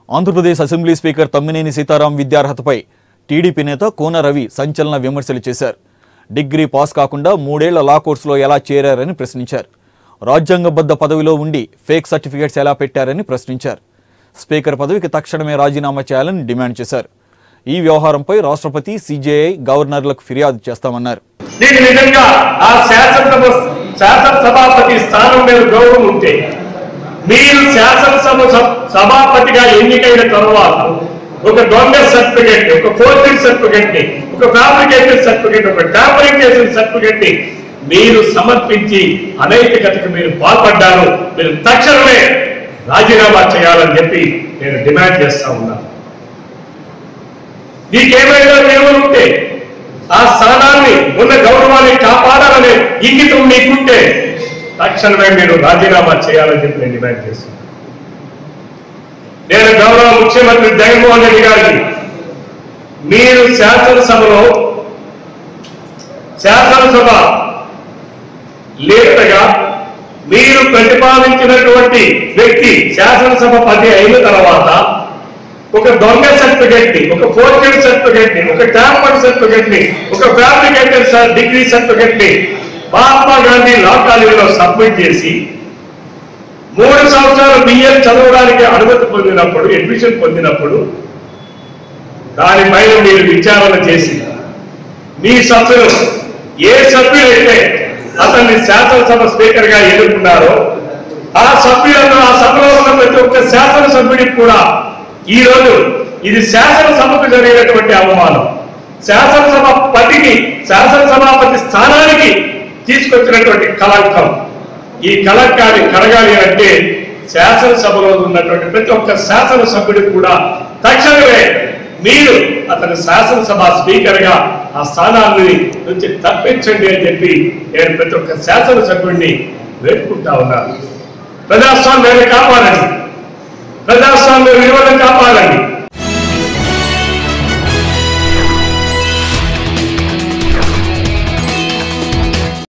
Andhra Pradesh assembly speaker Tammineni Sitaram విద్యార్హతపై TDP నేత కోన రవి సంచలన విమర్శలు చేశారు డిగ్రీ పాస్ కాకుండా మూడేళ్ల లా కోర్సులో ఎలా చేరారని ప్రశ్నించారు రాజ్యాంగబద్ధ పదవిలో ఉండి ఫేక్ సర్టిఫికేట్స్ ఎలా పెట్టారని ప్రశ్నించారు స్పీకర్ పదవికి తక్షణమే రాజీనామా చేయాలని డిమాండ్ చేశారు ఈ వ్యవహారంపై రాష్ట్రపతి సీజేఐ గవర్నర్లకు ఫిర్యాదు చేస్తామన్నారు నీకు నిజంగా ఆ శాసనసభ శాసనసభాపతి స్థానం మీద గౌరవం ఉంటే మీరు శాసనసభ సభ- సభాపతిగా ఎన్నికైన తర్వాత ఒక దొంగ సర్టిఫికెట్ ఒక ఫోర్జరీ సర్టిఫికెట్ ని ఒక ఫ్యాబ్రికేటెడ్ సర్టిఫికెట్ ఒక టాంపరింగ్ చేసిన సర్టిఫికెట్ ని మీరు సమర్పించి అనైతికతకు మీరు పాల్పడ్డారు మీరు తక్షణమే రాజీనామా చేయాలని చెప్పి నేను డిమాండ్ చేస్తా ఉన్నాను నీకేమైనా విలువలు ఉంటే ఆ స్థానాన్ని ఉన్న గౌరవాన్ని కాపాడాలనే ఇంగితం మీకుంటే తక్షణమే మీరు రాజీనామా చేయాలని చెప్పి నేను డిమాండ్ చేస్తున్నాను నేను గౌరవ ముఖ్యమంత్రి జగన్మోహన్ రెడ్డి గారికి మీరు శాసనసభలో శాసనసభ లీడర్గా మీరు ప్రతిపాదించినటువంటి వ్యక్తి శాసనసభ పది అయిన తర్వాత ఒక దొంగ సర్టిఫికెట్ ని ఒక ఫోర్జరీ సర్టిఫికెట్ ని ఒక ట్యాంపర్ సర్టిఫికెట్ ని ఒక ఫ్యాబ్రికేటెడ్ డిగ్రీ సర్టిఫికెట్ ని మహాత్మా గాంధీ లా కాలేజీలో సబ్మిట్ చేసి మూడు సంవత్సరాలు బిఎల్ చదవడానికి అనుమతి పొందినప్పుడు అడ్మిషన్ పొందినప్పుడు దానిపైన మీరు విచారణ చేసి మీ సభ్యులు ఏ సభ్యులైతే అతన్ని శాసనసభ స్పీకర్ గా ఎన్నుకున్నారో ఆ సభ్యులను ఆ సభలో ఉన్న ప్రతి ఒక్క శాసనసభ్యుడికి కూడా ఈ రోజు ఇది శాసనసభకు జరిగినటువంటి అవమానం శాసనసభ పతికి శాసనసభాపతి స్థానానికి తీసుకొచ్చినటువంటి కలంకం ఈ కలంకాన్ని కడగాలి అంటే శాసనసభలో ఉన్నటువంటి ప్రతి ఒక్క శాసనసభ్యుడికి కూడా తక్షణమే మీరు అతని శాసనసభ స్పీకర్ గా ఆ స్థానాన్ని నుంచి తప్పించండి అని చెప్పి నేను ప్రతి ఒక్క శాసనసభ్యుడిని వేడుకుంటా ఉన్నాను ప్రజాస్వామ్యాన్ని కాపాడండి ప్రజాస్వామ్య విలువలను కాపాడండి